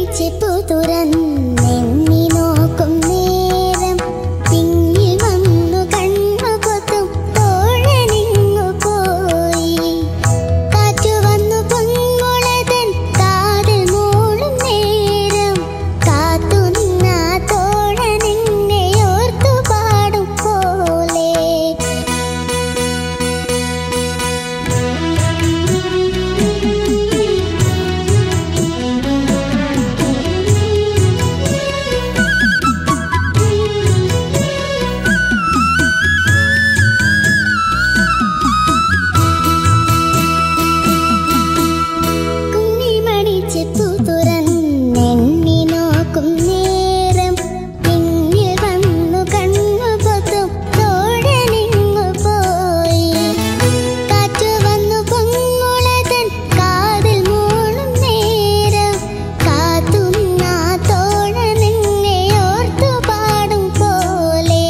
ചെപ്പു തുറന്നെണ്ണി നോക്കും നേരം തിങ്ങി വന്നു കണ്ണു കൊത്തും തോഴനിങ്ങു പോയി കാറ്റു വന്നു പൊന്മുളതൻ കാതിൽ മൂളും നേരം കാത്തു നിന്ന തോഴനെന്നെ ഓർത്തു പാടും പോലെ കുഞ്ഞിമണി ചെപ്പു തുറന്നെണ്ണി നോക്കും നേരം പിന്നിൽ വന്നു കണ്ണു പൊത്തും തോഴനിങ്ങു പോയി കാറ്റു വന്നു പൊന്മുളതൻ കാതിൽ മൂളും നേരം കാത്തു നിന്ന തോഴനെന്നെ ഓർത്തു പാടും പോലെ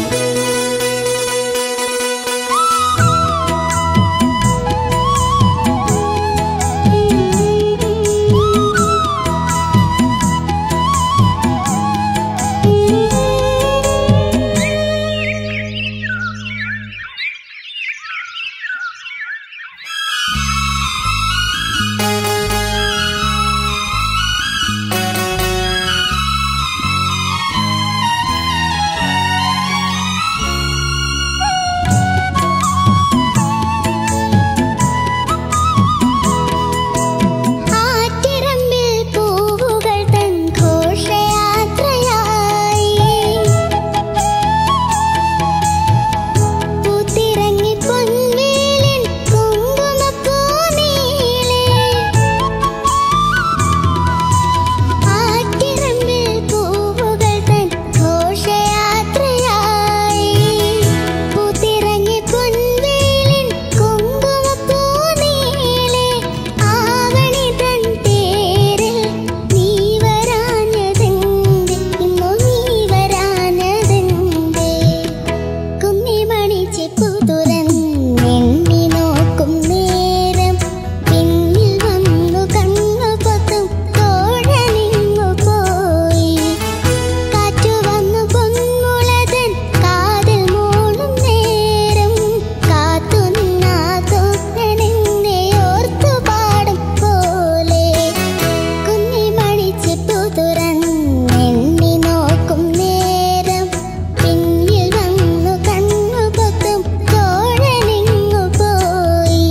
ആറ്റിറമ്പിൽ പൂവുകൾ തൻ ഘോഷയാത്രയായി പൂത്തിറങ്ങി പൊൻവേലിൻ കുങ്കുമപ്പൂനീളെ ആറ്റിറമ്പിൽ പൂവുകൾ തൻ ഘോഷയാത്രയായി പൂത്തിറങ്ങി പൊൻവേലിൻ കുങ്കുമപ്പൂനീളെ ആവണി തൻ തേരിൽ നീ വരാഞ്ഞതെന്തേ ഇന്നു നീ വരാഞ്ഞതെന്തേ കുന്നിമണി ചെപ്പു തുറന്നെണ്ണി നോക്കും നേരം പിന്നിൽ വന്നു കണ്ണു പൊത്തും തോഴനിങ്ങു പോയി കാറ്റു വന്നു പൊന്മുളതൻ കാതിൽ മൂളും നേരം കാത്തു നിന്ന തോഴനെന്നെ ഓർത്തു പാടും പോലെ കുഞ്ഞിമണി ചെപ്പു തുറന്നെണ്ണി നോക്കും നേരം പിന്നിൽ വന്നു കണ്ണു പൊത്തും തോഴനിങ്ങു പോയി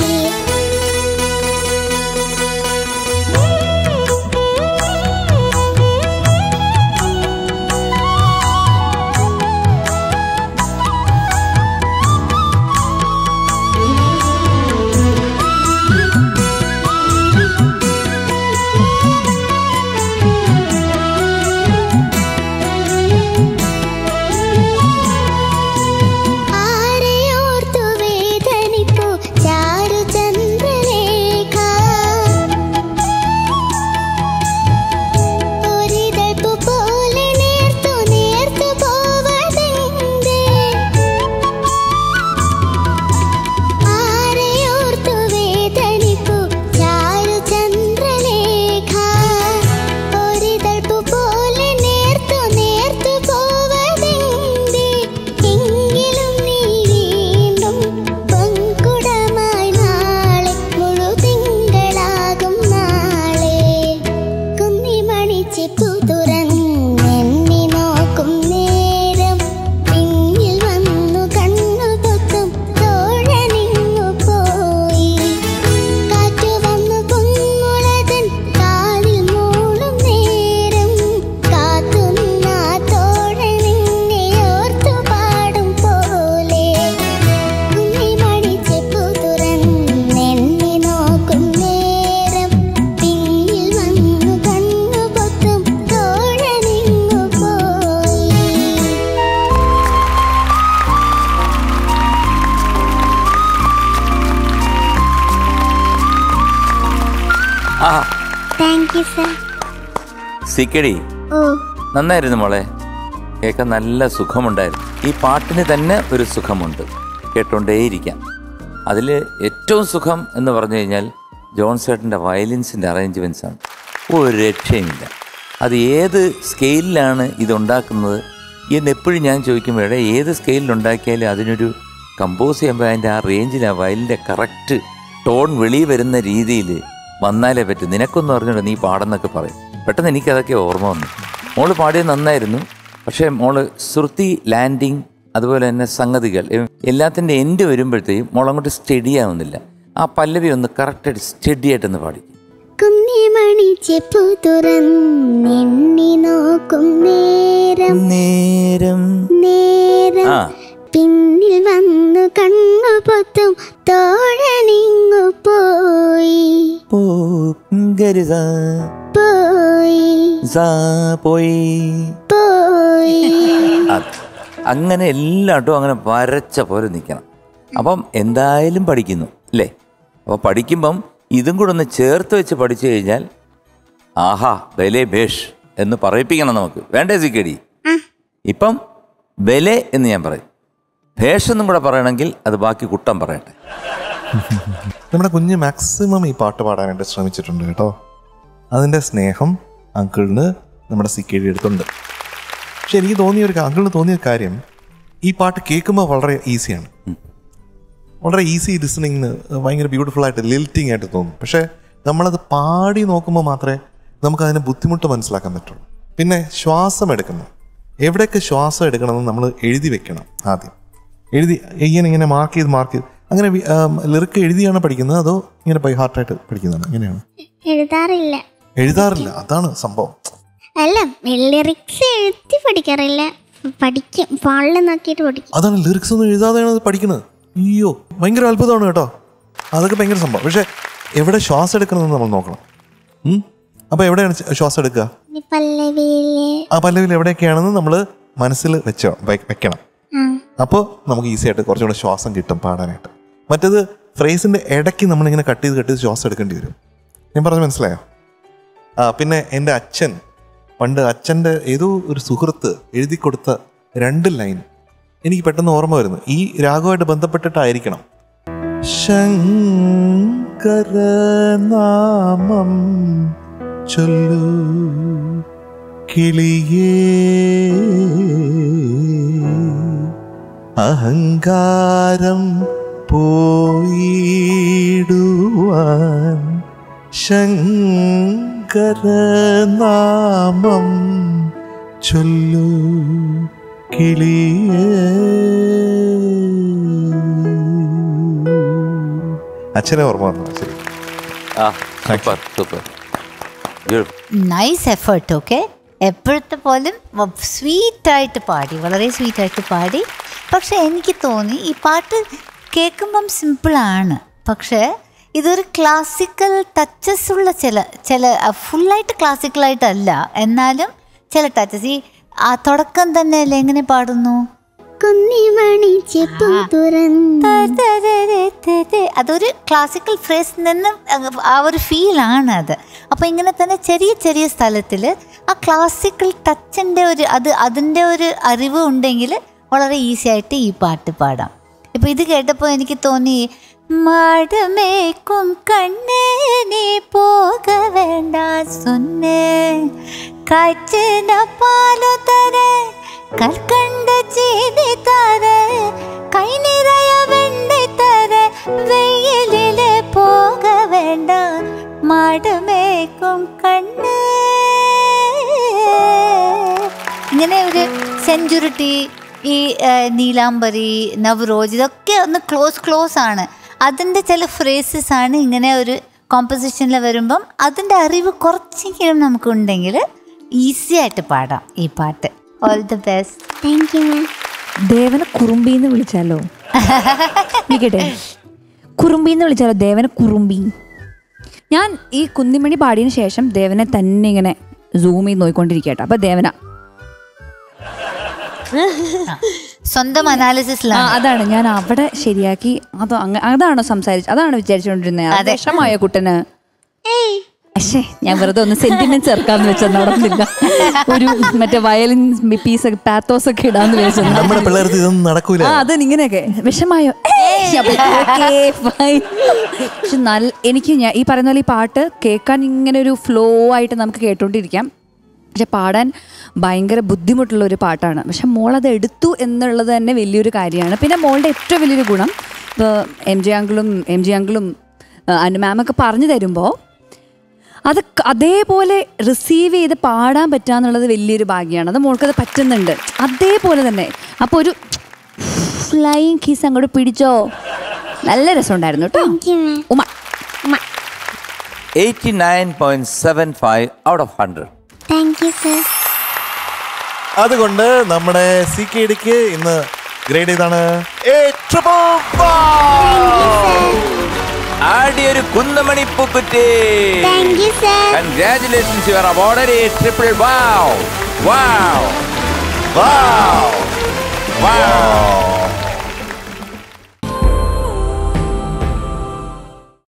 ആരെയോർത്തു വേദനിപ്പു ചാരുചന്ദ്രലേഖ ഒരിതൾപ്പു പോലെ നേർത്തു നേർത്തു പോവതെന്തേ ആരെയോർത്തു വേദനിപ്പു ചാരുചന്ദ്രലേഖ ഒരിതൾപ്പു പോലെ നേർത്തു നേർത്തു പോവതെന്തേ എങ്കിലും നീ വീണ്ടും പൊൻകുടമായി നാളെ മുഴുതിങ്കളാകും നാളെ കുന്നിമണി ചെപ്പു തുറന്നെണ്ണി നോക്കും നേരം പിന്നിൽ വന്നു കണ്ണു പൊത്തും തോഴനിങ്ങു പോയി കാറ്റു വന്നു പൊന്മുളതൻ കാതിൽ മൂളും നേരം കാത്തു നിന്ന തോഴനെന്നെ ഓർത്തു പാടും പോലെ കുഞ്ഞിമണി ചെപ്പു തുറന്നെണ്ണി നോക്കും നേരം പിന്നിൽ വന്നു കണ്ണു പൊത്തും തോഴനിങ്ങു പോയി ആ താങ്ക് യു സർ സിക്കടി ഓ നന്നായിരുന്നു മോളെ കേൾക്കാൻ നല്ല സുഖമുണ്ടായിരുന്നു ഈ പാട്ടിന് തന്നെ ഒരു സുഖമുണ്ട് കേട്ടോണ്ടേയിരിക്കാം അതിൽ ഏറ്റവും സുഖം എന്ന് പറഞ്ഞു കഴിഞ്ഞാൽ ജോൺ സേട്ടൻ്റെ വയലിൻസിൻ്റെ അറേഞ്ച്മെൻറ്റ്സ് ആണ് ഒരു രക്ഷയുമില്ല അത് ഏത് സ്കെയിലിലാണ് ഇതുണ്ടാക്കുന്നത് എന്ന് എപ്പോഴും ഞാൻ ചോദിക്കുമ്പോഴേ ഏത് സ്കെയിലിലുണ്ടാക്കിയാലും അതിനൊരു കമ്പോസ് ചെയ്യുമ്പോൾ അതിൻ്റെ ആ റേഞ്ചിൽ ആ വയലിൻ്റെ കറക്റ്റ് ടോൺ വെളി വരുന്ന രീതിയിൽ വന്നാലേ പറ്റും നിനക്കൊന്നും അറിഞ്ഞൂടാ നീ പാടെന്നൊക്കെ പറയും പെട്ടെന്ന് എനിക്കതൊക്കെ ഓർമ്മ വന്നു മോള് പാടിയത് നന്നായിരുന്നു പക്ഷേ മോള് ശ്രുതി ലാൻഡിങ് അതുപോലെ തന്നെ സംഗതികൾ എ- എല്ലാത്തിൻ്റെ എൻഡ് വരുമ്പോഴത്തേക്കും മോളങ്ങോട്ട് സ്റ്റഡി ആവുന്നില്ല ആ പല്ലവി ഒന്ന് കറക്റ്റായിട്ട് സ്റ്റഡി ആയിട്ടൊന്ന് പാടി കുന്നിമണി ചെപ്പു തുറന്നെണ്ണി നോക്കും നേരം നേരം നേരം ആ പിന്നിൽ വന്നു കണ്ണു പൊത്തും തോഴനിങ്ങു പോയി പോങ്കരുത പോയി പോയി പോയി അത് അങ്ങനെ എല്ലായിട്ടും അങ്ങനെ വരച്ച പോലെ നിൽക്കണം അപ്പം എന്തായാലും പഠിക്കുന്നു അല്ലേ അപ്പോൾ പഠിക്കുമ്പം ഇതും കൂടെ ഒന്ന് ചേർത്ത് വെച്ച് പഠിച്ചു കഴിഞ്ഞാൽ ആഹാ ബലെ ഭേഷ് എന്ന് പറയിപ്പിക്കണം നമുക്ക് വേണ്ടേ സിക്കടി ഇപ്പം ബലെ എന്ന് ഞാൻ പറയും ഭേഷ് എന്നും കൂടെ പറയണമെങ്കിൽ അത് ബാക്കി കുട്ടം പറയട്ടെ നമ്മുടെ കുഞ്ഞ് മാക്സിമം ഈ പാട്ട് പാടാനായിട്ട് ശ്രമിച്ചിട്ടുണ്ട് കേട്ടോ അതിൻ്റെ സ്നേഹം അങ്കിളിന് നമ്മുടെ സിക്കേടി എടുത്തുണ്ട് പക്ഷെ എനിക്ക് തോന്നിയ ഒരു അങ്കിളിന് തോന്നിയ ഒരു കാര്യം ഈ പാട്ട് കേൾക്കുമ്പോൾ വളരെ ഈസിയാണ് വളരെ ഈസി ലിസണിങ് ഭയങ്കര ബ്യൂട്ടിഫുൾ ആയിട്ട് ലിൽറ്റിംഗ് ആയിട്ട് തോന്നും പക്ഷേ നമ്മളത് പാടി നോക്കുമ്പോൾ മാത്രമേ നമുക്ക് അതിന് ബുദ്ധിമുട്ട് മനസ്സിലാക്കാൻ പറ്റുള്ളൂ പിന്നെ ശ്വാസം എടുക്കണം എവിടെയൊക്കെ ശ്വാസം എടുക്കണമെന്ന് നമ്മൾ എഴുതി വെക്കണം ആദ്യം എഴുതി ഇങ്ങനെ ഇങ്ങനെ മാർക്ക് ചെയ്ത് മാർക്ക് ചെയ്ത് അങ്ങനെ ലിറിക്ക് എഴുതിയാണ് പഠിക്കുന്നത് അതോ ഇങ്ങനെ ബൈ ഹാർട്ടായിട്ട് പഠിക്കുന്നതാണ് എങ്ങനെയാണ് എഴുതാറില്ല എഴുതാറില്ല അതാണ് സംഭവം അല്ല ലിറിക്സ് എഴുതി പഠിക്കാറില്ല പഠിക്കും ഫോണിൽ നോക്കിയിട്ട് പഠിക്കും അതാണ് ലിറിക്സ് ഒന്നും എഴുതാതെയാണ് അത് പഠിക്കുന്നത് അയ്യോ ഭയങ്കര അത്ഭുതമാണ് കേട്ടോ അതൊക്കെ ഭയങ്കര സംഭവം പക്ഷെ എവിടെ ശ്വാസം എടുക്കണമെന്ന് നമ്മൾ നോക്കണം ഉം? അപ്പൊ എവിടെയാണ് ച- ശ്വാസം എടുക്കുക ഇനി പല്ലവിയില് ആ പല്ലവിൽ എവിടെയൊക്കെയാണെന്ന് നമ്മൾ മനസ്സിൽ വെച്ചോ വെ- വെക്കണം ആ അപ്പോൾ നമുക്ക് ഈസി ആയിട്ട് കുറച്ചുകൂടെ ശ്വാസം കിട്ടും പാടാനായിട്ട് മറ്റേത് ഫ്രേസിന്റെ ഇടയ്ക്ക് നമ്മളിങ്ങനെ കട്ട് ചെയ്ത് കട്ട് ചെയ്ത് ശ്വാസം എടുക്കേണ്ടി വരും ഞാൻ പറഞ്ഞ മനസ്സിലായോ ആ പിന്നെ എൻ്റെ അച്ഛൻ പണ്ട് അച്ഛൻ്റെ ഏതോ ഒരു സുഹൃത്ത് എഴുതി കൊടുത്ത രണ്ട് ലൈൻ എനിക്ക് പെട്ടെന്ന് ഓർമ്മ വരുന്നു ഈ രാഗമായിട്ട് ബന്ധപ്പെട്ടിട്ടായിരിക്കണം ശങ്കരനാമം ചൊല്ലു കിളിയേ അഹങ്കാരം പോയിടുവാൻ ശങ്കരനാമം ചൊല്ലു കിളിയേ അച്ഛനെ ഓർമ്മ വന്നു ശരി ആ super super Beautiful. Nice effort okay എപ്പോഴത്തെ പോലും സ്വീറ്റായിട്ട് പാടി വളരെ സ്വീറ്റായിട്ട് പാടി പക്ഷെ എനിക്ക് തോന്നി ഈ പാട്ട് കേൾക്കുമ്പം സിമ്പിളാണ് പക്ഷേ ഇതൊരു ക്ലാസിക്കൽ ടച്ചസ് ഉള്ള ചില ചില ഫുള്ളായിട്ട് ക്ലാസിക്കലായിട്ടല്ല എന്നാലും ചില ടച്ചസ് ഈ ആ തുടക്കം തന്നെ അല്ലേ എങ്ങനെ പാടുന്നു കുന്നിമണി ചെപ്പു തുറന്ന് തരരരരരര. അതൊരു ക്ലാസിക്കൽ ഫ്രേസ് നിന്ന് അങ്ങ് ആ ഒരു ഫീലാണ് അത് അപ്പോൾ ഇങ്ങനെ തന്നെ ചെറിയ ചെറിയ സ്ഥലത്തിൽ ആ ക്ലാസിക്കൽ ടച്ചിൻ്റെ ഒരു അത് അതിൻ്റെ ഒരു അറിവ് ഉണ്ടെങ്കിൽ വളരെ ഈസി ആയിട്ട് ഈ പാട്ട് പാടാം ഇപ്പോൾ ഇത് കേട്ടപ്പോൾ എനിക്ക് തോന്നി മാടമേക്കും കണ്ണേ നീ പോക വേണ്ട സൊന്നേ കാഴ്ചന പാലു തരേ കൽക്കണ്ട ചീനി തരേ കൈ നിറയ വെണ്ണை തരേ വെയിലിലെ പോക വേണ്ട മാടമേക്കും കണ്ണേ ഇങ്ങനെ ഒരു സെഞ്ചുറിറ്റി ഈ ആ, നീലാംബരി നവറോജ് ഇതൊക്കെ ഒന്ന് ക്ലോസ് ക്ലോസ് ആണ് അതിൻ്റെ ചില ഫ്രേസസ് ആണ് ഇങ്ങനെ ഒരു കോമ്പസിഷനിൽ വരുമ്പം അതിൻ്റെ അറിവ് കുറച്ചെങ്കിലും നമുക്കുണ്ടെങ്കിൽ ഈസി ആയിട്ട് പാടാം ഈ പാട്ട് all the best thank you ma'am ദേവനെ കുറുമ്പി എന്ന് വിളിച്ചാലോ വിളിക്കട്ടെ കുറുമ്പി എന്ന് വിളിച്ചാലോ ദേവനെ കുറുമ്പി ഞാൻ ഈ കുന്നിമണി പാടിയതിന് ശേഷം ദേവനെ തന്നെ ഇങ്ങനെ സൂം ചെയ്ത് നോക്കിക്കൊണ്ടിരിക്കട്ടെ അപ്പൊ ദേവന സ്വന്തം ആ അനാലിസിസിലാണ് അതാണ് ഞാൻ അവിടെ ശരിയാക്കി അതോ അങ്ങ അതാണോ സംസാരിച്ച് അതാണ് വിചാരിച്ചുകൊണ്ടിരുന്നത് അത് വിഷമായ കുട്ടന് പക്ഷേ ഞാൻ വെറുതെ ഒന്ന് സെന്റിമെന്റ് ചേർക്കാന്ന് വെച്ചാൽ നടന്നില്ല ഒരു മറ്റേ വയലിൻ പീസ് ഒക്കെ പാത്തോസ് ഒക്കെ ഇടാന്ന് വെച്ചാൽ നമ്മുടെ പിള്ളേർക്ക് ഇതൊന്നും നടക്കൂല ആ അത് ഇങ്ങനെയൊക്കെ വിഷമായോ അപ്പൊ okay, fine. പക്ഷെ നല്ല എനിക്ക് ഞാൻ ഈ പറയുന്ന പോലെ ഈ പാട്ട് കേൾക്കാൻ ഇങ്ങനെ ഒരു ഫ്ലോ ആയിട്ട് നമുക്ക് കേട്ടോണ്ടിരിക്കാം പക്ഷെ പാടാൻ ഭയങ്കര ബുദ്ധിമുട്ടുള്ള ഒരു പാട്ടാണ് പക്ഷെ മോൾ അത് എടുത്തു എന്നുള്ളത് തന്നെ വലിയൊരു കാര്യമാണ് പിന്നെ മോളുടെ ഏറ്റവും വലിയൊരു ഗുണം ഇപ്പോൾ എം ജി അങ്കിളും എം ജി അങ്കിളും അനുമാമൊക്കെ പറഞ്ഞു തരുമ്പോൾ അത് ക- അതേപോലെ റിസീവ് ചെയ്ത് പാടാൻ പറ്റുക എന്നുള്ളത് വലിയൊരു ഭാഗ്യമാണ് അത് മോൾക്കത് പറ്റുന്നുണ്ട് അതേപോലെ തന്നെ അപ്പോൾ ഒരു ഫ്ലൈങ് കീസ് അങ്ങോട്ട് പിടിച്ചോ നല്ല രസമുണ്ടായിരുന്നു കേട്ടോ Thank you, ma'am. Uma eighty nine point seven five out of hundred thank you sir അതുകൊണ്ട് നമ്മുടെ സി കെ ഡിക്ക് ഇന്ന് ഗ്രേഡ് ഏതാണ് A triple five. ആടിയൊരു കുന്നമണി പൂക്കുറ്റി thank you sir congratulations your award triple wow wow Wow. Wow